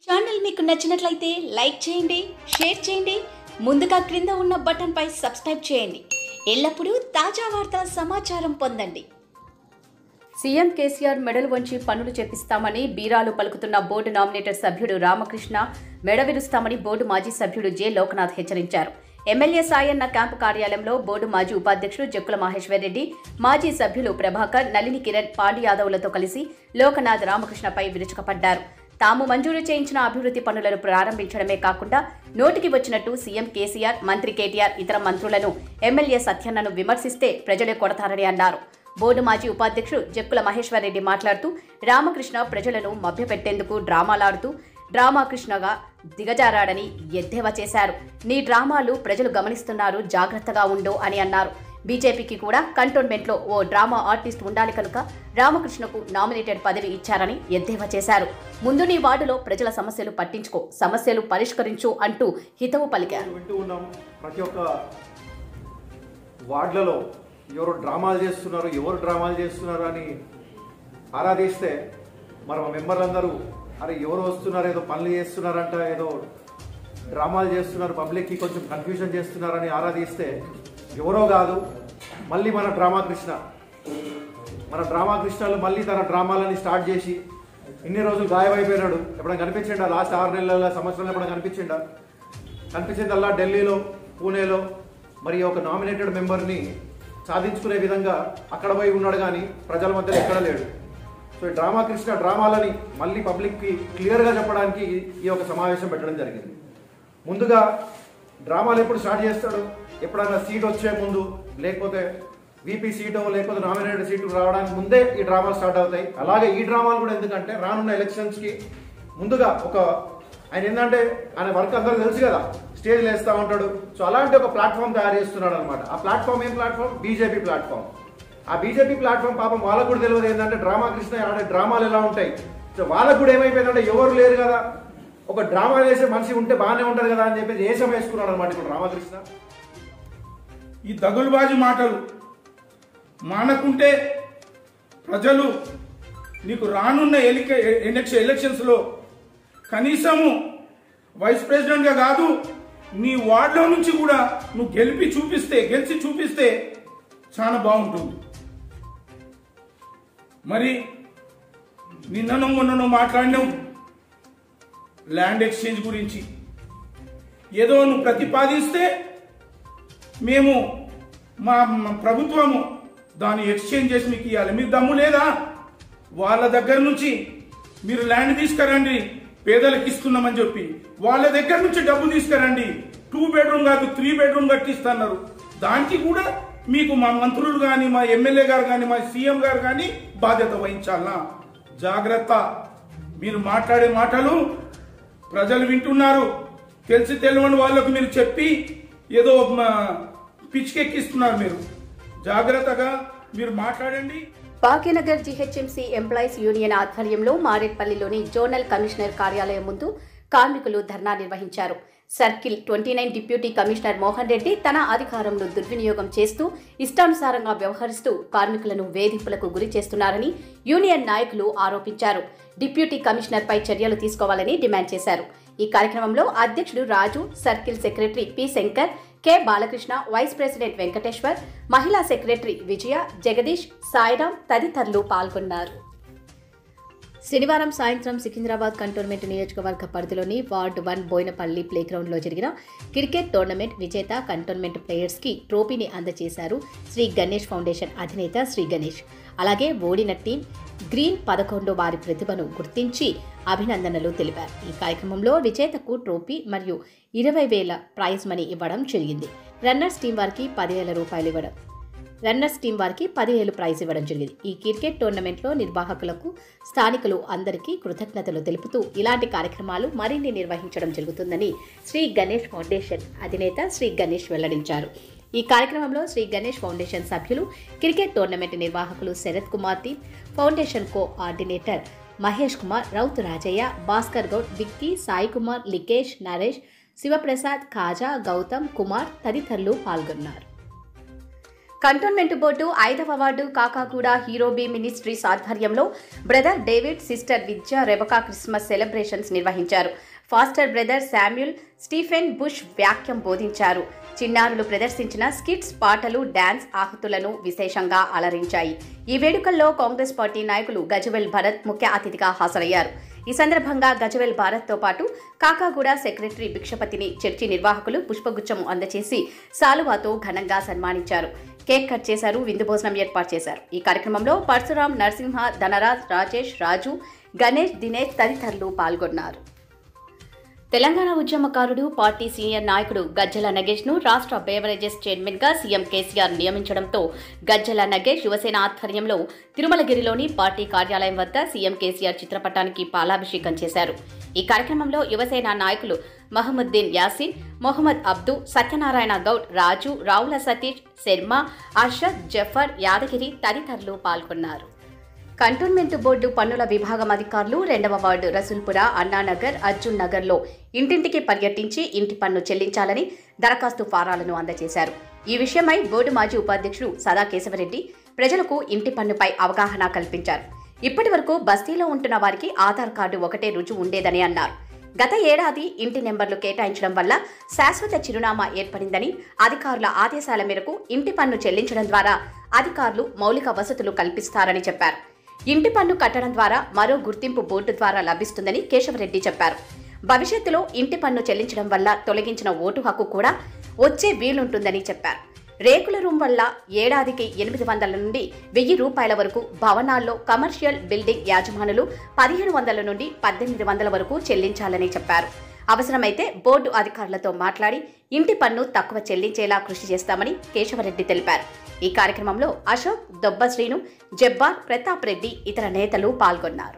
channel మీకు నచ్చినట్లయితే like చేయండి షేర్ చేయండి ముందుగా క్రింద ఉన్న బటన్పై సబ్స్క్రైబ్ చేయండి ఎల్లప్పుడూ తాజా వార్తా సమాచారం పొందండి సీఎం కేసీఆర్ మెడలు వంచి పనులు చేపిస్తామని బీరాలు పలుకుతున్న బోర్డు నామినేటెడ్ సభ్యుడు రామకృష్ణ మెడ విరుస్తామని బోర్డు మాజీ సభ్యుడు జె లోకనాథ్ హెచ్చరించారు ఎమ్మెల్యే సాయన్న క్యాంపు కార్యాలయంలో బోర్డు మాజీ ఉపాధ్యక్షుడు జక్కుల మహేశ్వర్ రెడ్డి మాజీ సభ్యులు ప్రభాకర్ నలిని కిరణ్ పాండి యాదవ్లతో కలిసి లోకనాథ్ రామకృష్ణపై విరుచుకపడ్డారు తాము మంజూరు చేయించిన అభివృద్ధి పనులను ప్రారంభించడమే కాకుండా నోటికి వచ్చినట్టు సీఎం కేసీఆర్ మంత్రి కేటీఆర్ ఇతర మంత్రులను ఎమ్మెల్యే సత్యన్నను విమర్శిస్తే ప్రజలే కొడతారని అన్నారు బోర్డు మాజీ ఉపాధ్యక్షుడు జక్కుల మహేశ్వర్ రెడ్డి మాట్లాడుతూ రామకృష్ణ ప్రజలను మభ్యపెట్టేందుకు డ్రామాలాడుతూ డ్రామా కృష్ణగా దిగజారాడని ఎద్దేవా చేశారు నీ డ్రామాలు ప్రజలు గమనిస్తున్నారు జాగ్రత్తగా ఉండు అని అన్నారు బీజేపీకి కూడా కంటోన్మెంట్లో ఓ డ్రామా ఆర్టిస్ట్ ఉండాలి కనుక రామకృష్ణకు నామినేటెడ్ పదవి ఇచ్చారని ఎద్దేవా చేశారు ముందు నీ వార్డులో ప్రజల సమస్యలు పట్టించుకో సమస్యలు పరిష్కరించు అంటూ హితవు పలికారు వింటూ ఉన్నాం ప్రతి ఒక్క వార్డులలో ఎవరు డ్రామాలు చేస్తున్నారు ఎవరు డ్రామాలు చేస్తున్నారు అని ఆరాధిస్తే మరి మా మెంబర్లందరూ అరే ఎవరు వస్తున్నారు ఏదో పనులు చేస్తున్నారంట ఏదో డ్రామాలు చేస్తున్నారు పబ్లిక్కి కొంచెం కన్ఫ్యూజన్ చేస్తున్నారని ఆరాధిస్తే ఎవరో కాదు మళ్ళీ మన డ్రామా కృష్ణ మన డ్రామా కృష్ణలు మళ్ళీ తన డ్రామాలని స్టార్ట్ చేసి ఇన్ని రోజులు గాయమైపోయినాడు ఎప్పుడైనా కనిపించిండా లాస్ట్ ఆరు నెలల సంవత్సరంలో ఎప్పుడైనా కనిపించిండా కనిపించిందల్లా ఢిల్లీలో పూణేలో మరి ఒక నామినేటెడ్ మెంబర్ని సాధించుకునే విధంగా అక్కడ పోయి ఉన్నాడు కానీ ప్రజల మధ్యలో ఎక్కడ లేడు సో ఈ డ్రామా కృష్ణ డ్రామాలని మళ్ళీ పబ్లిక్కి క్లియర్గా చెప్పడానికి ఈ ఒక సమావేశం పెట్టడం జరిగింది ముందుగా డ్రామాలు ఎప్పుడు స్టార్ట్ చేస్తాడు ఎప్పుడైనా సీట్ వచ్చే ముందు లేకపోతే వీపీ సీటు లేకపోతే నామినేటెడ్ సీటు రావడానికి ముందే ఈ డ్రామాలు స్టార్ట్ అవుతాయి అలాగే ఈ డ్రామాలు కూడా ఎందుకంటే రానున్న ఎలక్షన్స్కి ముందుగా ఒక ఆయన ఏంటంటే ఆయన వర్క్ అందరూ తెలుసు కదా స్టేజ్లు వేస్తూ ఉంటాడు సో అలాంటి ఒక ప్లాట్ఫామ్ తయారు చేస్తున్నాడు అనమాట ఆ ప్లాట్ఫామ్ ఏం ప్లాట్ఫామ్ బీజేపీ ప్లాట్ఫామ్ ఆ బీజేపీ ప్లాట్ఫామ్ పాపం వాళ్ళకు కూడా తెలియదు ఏంటంటే డ్రామా కృష్ణ ఆడే డ్రామాలు ఎలా ఉంటాయి సో వాళ్ళకు కూడా ఏమైపోయిందంటే ఎవరు లేరు కదా ఒక డ్రామా వేసే మనిషి ఉంటే బాగానే ఉంటది కదా అని చెప్పేసి ఏసం వేసుకున్నాడు అనమాట ఇప్పుడు రామకృష్ణ ఈ దగులుబాజీ మాటలు మానకుంటే ప్రజలు నీకు రానున్న ఎలిక ఎలక్షన్ ఎలక్షన్స్లో కనీసము వైస్ ప్రెసిడెంట్గా కాదు నీ వార్డులో నుంచి కూడా నువ్వు గెలిపి చూపిస్తే గెలిచి చూపిస్తే చాలా బాగుంటుంది మరి నిన్నను మొన్నను మాట్లాడినావు ల్యాండ్ ఎక్స్చేంజ్ గురించి ఏదో నువ్వు ప్రతిపాదిస్తే మేము మా మా ప్రభుత్వము దాన్ని ఎక్స్చేంజ్ చేసి మీకు ఇవ్వాలి మీకు దమ్ము లేదా వాళ్ళ దగ్గర నుంచి మీరు ల్యాండ్ తీసుకురండి పేదలకు ఇస్తున్నామని చెప్పి వాళ్ళ దగ్గర నుంచి డబ్బు తీసుకురండి టూ బెడ్రూమ్ కాదు త్రీ బెడ్రూమ్ కట్టిస్తున్నారు దానికి కూడా మీకు మా మంత్రులు కానీ మా ఎమ్మెల్యే గారు కానీ మా సీఎం గారు కానీ బాధ్యత వహించాలనా జాగ్రత్త మీరు మాట్లాడే మాటలు ప్రజలు వింటున్నారు తెలిసి తెలియని వాళ్ళకు మీరు చెప్పి ఏదో మ, పిచ్చికెక్కిస్తున్నారు మీరు జాగ్రత్తగా మీరు మాట్లాడండి భాగ్యనగర్ జీహెచ్ఎంసీ ఎంప్లాయీస్ యూనియన్ ఆధ్వర్యంలో మారేట్పల్లిలోని జోనల్ కమిషనర్ కార్యాలయం ముందు కార్మికులు ధర్నా నిర్వహించారు circle twenty nine deputy commissioner Mohan Reddy తన అధికారంను దుర్వినియోగం చేస్తూ ఇష్టానుసారంగా వ్యవహరిస్తూ కార్మికులను వేధింపులకు గురి చేస్తున్నారని యూనియన్ నాయకులు ఆరోపించారు డిప్యూటీ కమిషనర్పై చర్యలు తీసుకోవాలని డిమాండ్ చేశారు ఈ కార్యక్రమంలో అధ్యక్షుడు Raju circle secretary P Shankar K Balakrishna vice president Venkateshwar మహిళా సెక్రటరీ విజయ జగదీష్ సాయిరాం తదితరులు పాల్గొన్నారు శనివారం సాయంత్రం సికింద్రాబాద్ కంటోన్మెంట్ నియోజకవర్గ పరిధిలోని వార్డు వన్ బోయినపల్లి ప్లేగ్రౌండ్లో జరిగిన క్రికెట్ టోర్నమెంట్ విజేత కంటోన్మెంట్ ప్లేయర్స్కి ట్రోఫీని అందజేశారు శ్రీ గణేష్ ఫౌండేషన్ అధినేత శ్రీ గణేష్ అలాగే ఓడిన టీం గ్రీన్ పదకొండు వారి ప్రతిభను గుర్తించి అభినందనలు తెలిపారు ఈ కార్యక్రమంలో విజేతకు ట్రోఫీ మరియు ఇరవై వేల ప్రైజ్ మనీ ఇవ్వడం జరిగింది రన్నర్స్ టీం వారికి పదివేల రూపాయలు ఇవ్వడం రన్నర్స్ టీం వారికి పదివేలు ప్రైజ్ ఇవ్వడం జరిగింది ఈ క్రికెట్ టోర్నమెంట్లో నిర్వాహకులకు స్థానికులు అందరికీ కృతజ్ఞతలు తెలుపుతూ ఇలాంటి కార్యక్రమాలు మరిన్ని నిర్వహించడం జరుగుతుందని శ్రీ గణేష్ ఫౌండేషన్ అధినేత శ్రీ గణేష్ వెల్లడించారు ఈ కార్యక్రమంలో శ్రీ గణేష్ ఫౌండేషన్ సభ్యులు క్రికెట్ టోర్నమెంట్ నిర్వాహకులు Sharath Kumar team foundation coordinator Mahesh Kumar Rout Rajaiah Bhaskar Goud Vicky Sai Kumar Likesh Naresh Shivaprasad Khaja Gautam Kumar తదితరులు పాల్గొన్నారు కంటోన్మెంట్ బోర్డు ఐదవ వార్డు కాకాగూడ హీరోబీ మినిస్ట్రీస్ ఆధ్వర్యంలో brother David sister Vidya Rebecca Christmas celebrations నిర్వహించారు pastor brother Samuel Stephen Bush వ్యాఖ్యం బోధించారు చిన్నారులు ప్రదర్శించిన స్కిట్స్ పాటలు డాన్స్ ఆహుతులను విశేషంగా అలరించాయి ఈ వేడుకల్లో కాంగ్రెస్ పార్టీ నాయకులు గజవెల్ భరత్ ముఖ్య అతిథిగా హాజరయ్యారు ఈ సందర్భంగా గజవెల్ భారత్తో పాటు కాకాగూడ సెక్రటరీ భిక్షపతిని చర్చి నిర్వాహకులు పుష్పగుచ్చం అందచేసి సాలువాతో ఘనంగా సన్మానించారు కేక్ కట్ చేశారు విందు భోజనం ఏర్పాటు చేశారు ఈ కార్యక్రమంలో పరశురాం నరసింహ ధనరాజ్ రాజేష్ రాజు గణేష్ దినేష్ తదితరులు పాల్గొన్నారు తెలంగాణ ఉద్యమకారుడు పార్టీ సీనియర్ నాయకుడు గజ్జల నగేష్ ను రాష్ట్ర బేవరేజెస్ చైర్మన్ గా సీఎం కేసీఆర్ నియమించడంతో గజ్జల నగేష్ యువసేన ఆధ్వర్యంలో తిరుమలగిరిలోని పార్టీ కార్యాలయం వద్ద సీఎం కేసీఆర్ చిత్రపటానికి పాలాభిషేకం చేశారు ఈ కార్యక్రమంలో యువసేన నాయకులు మహముద్దీన్ యాసిన్ మొహమ్మద్ అబ్దు సత్యనారాయణ గౌడ్ రాజు రావుల సతీష్ శర్మ అర్షద్ జఫర్ యాదగిరి తదితరులు పాల్గొన్నారు కంటోన్మెంట్ బోర్డు పన్నుల విభాగం అధికారులు రెండవ వార్డు రసూల్పుర అన్నానగర్ అర్జున్ నగర్లో ఇంటింటికి పర్యటించి ఇంటి పన్ను చెల్లించాలని దరఖాస్తు ఫారాలను అందజేశారు ఈ విషయమై బోర్డు మాజీ ఉపాధ్యక్షుడు సదా కేశవరెడ్డి ప్రజలకు ఇంటి పన్నుపై అవగాహన కల్పించారు ఇప్పటి వరకు బస్తీలో ఉంటున్న వారికి ఆధార్ కార్డు ఒకటే రుజువు ఉండేదని అన్నారు గత ఏడాది ఇంటి నెంబర్లు కేటాయించడం వల్ల శాశ్వత చిరునామా ఏర్పడిందని అధికారుల ఆదేశాల మేరకు ఇంటి పన్ను చెల్లించడం ద్వారా అధికారులు మౌలిక వసతులు కల్పిస్తారని చెప్పారు ఇంటి పన్ను కట్టడం ద్వారా మరో గుర్తింపు బోర్డు ద్వారా లభిస్తుందని కేశవరెడ్డి చెప్పారు భవిష్యత్తులో ఇంటి పన్ను చెల్లించడం వల్ల తొలగించిన ఓటు హక్కు కూడా వచ్చే వీలుంటుందని చెప్పారు రేకుల రూమ్ వల్ల ఏడాదికి ఎనిమిది వందల నుండి వెయ్యి రూపాయల వరకు భవనాల్లో కమర్షియల్ బిల్డింగ్ యాజమానులు పదిహేను వందల నుండి పద్దెనిమిది వందల వరకు చెల్లించాలని చెప్పారు అవసరమైతే బోర్డు అధికారులతో మాట్లాడి ఇంటి పన్ను తక్కువ చెల్లించేలా కృషి చేస్తామని కేశవరెడ్డి తెలిపారు ఈ కార్యక్రమంలో అశోక్ దొబ్బ శ్రీను జబ్బార్ ప్రతాప్ రెడ్డి ఇతర నేతలు పాల్గొన్నారు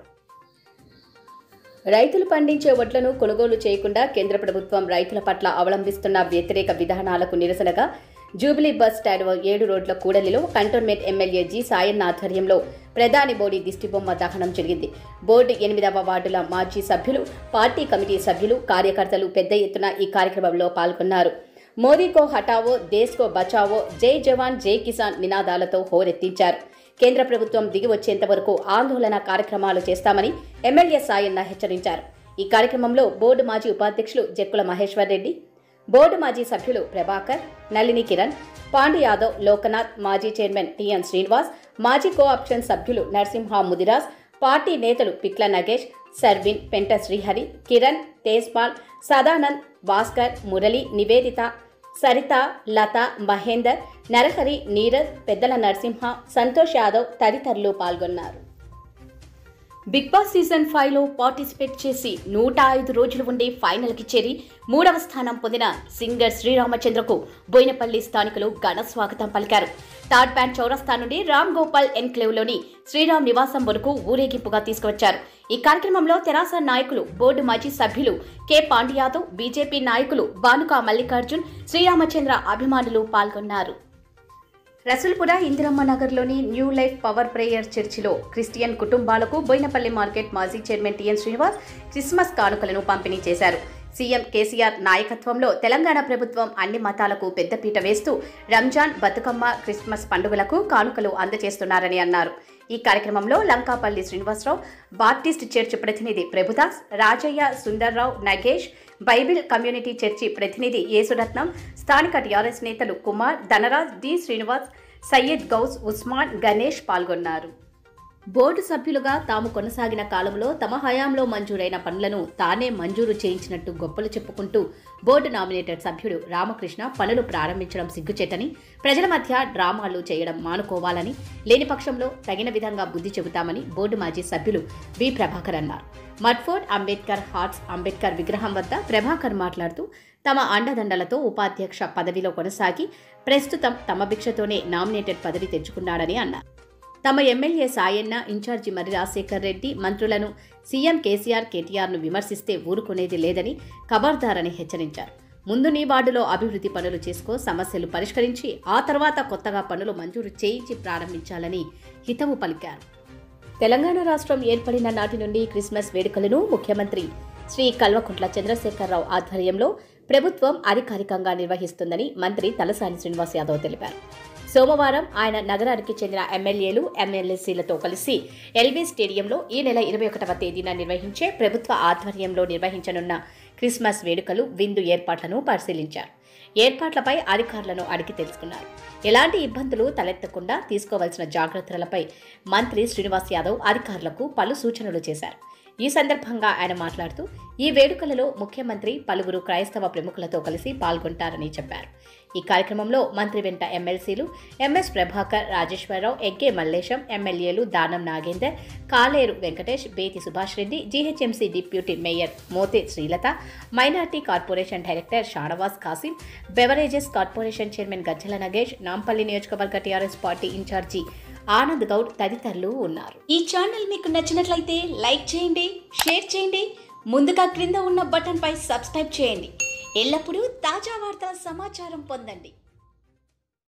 రైతులు పండించే వడ్లను కొనుగోలు చేయకుండా కేంద్ర ప్రభుత్వం రైతుల పట్ల అవలంబిస్తున్న వ్యతిరేక విధానాలకు నిరసనగా జూబిలీ బస్ స్టాండ్ ఏడు రోడ్ల కూడలిలో కంటోన్మెంట్ ఎమ్మెల్యే జి సాయన్న ఆధ్వర్యంలో ప్రధాని బోడి దిష్టిబొమ్మ దహనం జరిగింది బోర్డు ఎనిమిదవ వార్డుల మాజీ సభ్యులు పార్టీ కమిటీ సభ్యులు కార్యకర్తలు పెద్ద ఎత్తున ఈ కార్యక్రమంలో పాల్గొన్నారు మోదీకో హటావో దేశ్కో బచావో జై జవాన్ జై కిసాన్ నినాదాలతో హోరెత్తించారు కేంద్ర ప్రభుత్వం దిగి వచ్చేంత వరకు ఆందోళన కార్యక్రమాలు చేస్తామని ఎమ్మెల్యే సాయన్న హెచ్చరించారు ఈ కార్యక్రమంలో బోర్డు మాజీ ఉపాధ్యక్షులు జక్కుల మహేశ్వర్ రెడ్డి బోర్డు మాజీ సభ్యులు ప్రభాకర్ నళిని కిరణ్ పాండు యాదవ్ లోకనాథ్ మాజీ చైర్మన్ టిఎన్ శ్రీనివాస్ మాజీ కోఆప్షన్ సభ్యులు నరసింహ ముదిరాజ్ పార్టీ నేతలు పిక్ల నగేష్ సర్విన్ పెంట శ్రీహరి కిరణ్ తేజ్పాల్ సదానంద్ భాస్కర్ మురళి నివేదిత సరిత లత మహేందర్ నరహరి నీరజ్ పెద్దల నరసింహ సంతోష్ యాదవ్ తదితరులు పాల్గొన్నారు బిగ్ బాస్ సీజన్ ఫైవ్ లో పార్టిసిపేట్ చేసి నూట ఐదు రోజులు ఉండి ఫైనల్ కి చేరి మూడవ స్థానం పొందిన సింగర్ శ్రీరామచంద్రకు బోయినపల్లి స్థానికులు ఘన స్వాగతం పలికారు థర్డ్ బ్యాండ్ చౌరస్తా నుండి రామ్ గోపాల్ ఎన్క్లేవ్ లోని శ్రీరామ్ నివాసం వరకు ఊరేగింపుగా తీసుకువచ్చారు ఈ కార్యక్రమంలో తెరాస నాయకులు బోర్డు మాజీ సభ్యులు కె పాండ్యాదవ్ బీజేపీ నాయకులు బానుకా మల్లికార్జున్ శ్రీరామచంద్ర అభిమానులు పాల్గొన్నారు రసూల్పుర ఇందిరమ్మ నగర్లోని న్యూ లైఫ్ పవర్ ప్రేయర్ చర్చిలో క్రిస్టియన్ కుటుంబాలకు బోయినపల్లి మార్కెట్ మాజీ చైర్మన్ టిఎన్ శ్రీనివాస్ క్రిస్మస్ కానుకలను పంపిణీ చేశారు సీఎం కేసీఆర్ నాయకత్వంలో తెలంగాణ ప్రభుత్వం అన్ని మతాలకు పెద్దపీట వేస్తూ రంజాన్ బతుకమ్మ క్రిస్మస్ పండుగలకు కానుకలు అందజేస్తున్నారని అన్నారు ఈ కార్యక్రమంలో లంకాపల్లి శ్రీనివాసరావు బాప్టిస్ట్ చర్చ్ ప్రతినిధి Prabhudas Rajaiah Sundarrao Nagesh Bible community church ప్రతినిధి యేసురత్నం స్థానిక టీఆర్ఎస్ నేతలు కుమార్ ధనరాజ్ డి శ్రీనివాస్ సయ్యద్ గౌస్ ఉస్మాన్ గణేష్ పాల్గొన్నారు బోర్డు సభ్యులుగా తాము కొనసాగిన కాలంలో తమ హయాంలో మంజూరైన పనులను తానే మంజూరు చేయించినట్టు గొప్పలు చెప్పుకుంటూ బోర్డు నామినేటెడ్ సభ్యుడు రామకృష్ణ పనులు ప్రారంభించడం సిగ్గుచేటని ప్రజల మధ్య డ్రామాలు చేయడం మానుకోవాలని లేని పక్షంలో తగిన విధంగా బుద్ధి చెబుతామని బోర్డు మాజీ సభ్యులు బి ప్రభాకర్ అన్నారు మడ్ఫోర్డ్ అంబేద్కర్ హార్ట్స్ అంబేద్కర్ విగ్రహం వద్ద ప్రభాకర్ మాట్లాడుతూ తమ అండదండలతో ఉపాధ్యక్ష పదవిలో కొనసాగి ప్రస్తుతం తమ భిక్షతోనే నామినేటెడ్ పదవి తెచ్చుకున్నాడని అన్నారు తమ ఎమ్మెల్యే సాయన్న ఇన్ఛార్జి మరి రాజశేఖర్ రెడ్డి మంత్రులను సీఎం కేసీఆర్ కేటీఆర్ను విమర్శిస్తే ఊరుకునేది లేదని ఖబర్దారని హెచ్చరించారు ముందు నీ వార్డులో అభివృద్ధి పనులు చేసుకో సమస్యలు పరిష్కరించి ఆ తర్వాత కొత్తగా పనులు మంజూరు చేయించి ప్రారంభించాలని హితవు పలికారు తెలంగాణ రాష్ట్రం ఏర్పడిన నాటి నుండి క్రిస్మస్ వేడుకలను ముఖ్యమంత్రి శ్రీ కల్వకుంట్ల చంద్రశేఖరరావు ఆధ్వర్యంలో ప్రభుత్వం అధికారికంగా నిర్వహిస్తుందని మంత్రి తలసాని శ్రీనివాస్ యాదవ్ తెలిపారు సోమవారం ఆయన నగరానికి చెందిన ఎమ్మెల్యేలు ఎమ్మెల్యేసీలతో కలిసి ఎల్బీ స్టేడియంలో ఈ నెల ఇరవై ఒకటవ తేదీన నిర్వహించే ప్రభుత్వ ఆధ్వర్యంలో నిర్వహించనున్న క్రిస్మస్ వేడుకలు విందు ఏర్పాట్లను పరిశీలించారు ఏర్పాట్లపై అధికారులను అడిగి తెలుసుకున్నారు ఎలాంటి ఇబ్బందులు తలెత్తకుండా తీసుకోవాల్సిన జాగ్రత్తలపై మంత్రి శ్రీనివాస్ యాదవ్ అధికారులకు పలు సూచనలు చేశారు ఈ సందర్భంగా ఆయన మాట్లాడుతూ ఈ వేడుకలలో ముఖ్యమంత్రి పలువురు క్రైస్తవ ప్రముఖులతో కలిసి పాల్గొంటారని చెప్పారు ఈ కార్యక్రమంలో మంత్రి వెంట ఎమ్మెల్సీలు ఎంఎస్ ప్రభాకర్ రాజేశ్వరరావు ఎగ్గే మల్లేశం ఎమ్మెల్యేలు Danam Nagender Kaleru Venkatesh Bethi Subhash Reddy GHMC deputy mayor Mothe Srilatha minority corporation director Shanavas Kasim beverages corporation chairman Gajjala Nagesh Nampally నియోజకవర్గ TRS party incharge Anand Goud తదితరులు ఉన్నారు ఈ ఛానల్ మీకు నచ్చినట్లయితే లైక్ చేయండి షేర్ చేయండి ముందుగా క్రింద ఉన్న బటన్ పై సబ్స్క్రైబ్ చేయండి ఎల్లప్పుడూ తాజా వార్తల సమాచారం పొందండి